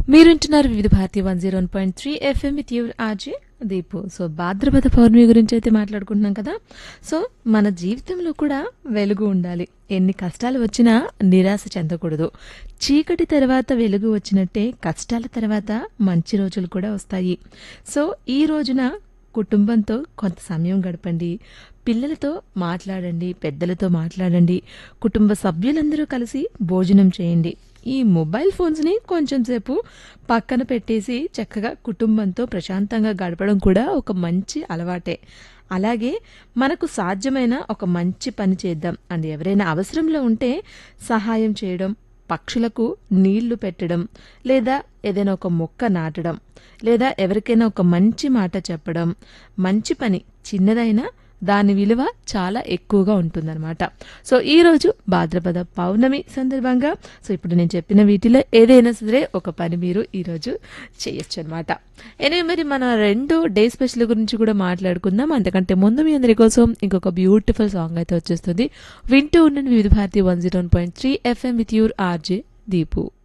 మీరుంటున్నారు Vividh Bharati one zero one point three FM with your RJ Deepu so Bhadrapada Pournami గురించి అయితే మాట్లాడుకుంటున్నాం కదా సో మన జీవితంలో కూడా వెలుగు ఉండాలి ఎన్ని కష్టాలు వచ్చినా నిరాశ చెందకూడదు చీకటి తర్వాత వెలుగు వచ్చినట్టే కష్టాల తర్వాత మంచి రోజులు కూడా వస్తాయి సో ఈ రోజున కుటుంబంతో కొంత సమయం గడపండి పిల్లలతో మాట్లాడండి పెద్దలతో మాట్లాడండి కుటుంబ సభ్యులందరూ కలిసి భోజనం చేయండి ఈ మొబైల్ ఫోన్స్ని కొంచెం సేపు పక్కన పెట్టేసి చక్కగా కుటుంబంతో ప్రశాంతంగా గడపడం కూడా ఒక మంచి అలవాటే అలాగే మనకు సాధ్యమైన ఒక మంచి పని చేద్దాం అండ్ ఎవరైనా అవసరంలో ఉంటే సహాయం చేయడం పక్షులకు నీళ్లు పెట్టడం లేదా ఏదైనా ఒక మొక్క నాటడం లేదా ఎవరికైనా ఒక మంచి మాట చెప్పడం మంచి పని చిన్నదైనా దాని విలువ చాలా ఎక్కువగా ఉంటుందన్నమాట సో ఈ రోజు భాద్రపద పౌర్ణమి సందర్భంగా సో ఇప్పుడు నేను చెప్పిన వీటిలో ఏదైనా సరే ఒక పని మీరు ఈరోజు చేయొచ్చు అనమాట ఎనే మరి మన రెండు డే స్పెషల్ గురించి కూడా మాట్లాడుకుందాం అంతకంటే ముందు మీ అందరి కోసం ఇంకొక బ్యూటిఫుల్ సాంగ్ అయితే వచ్చేస్తుంది వింటూ ఉన్న Vividh Bharati one zero one point three FM with your RJ Deepu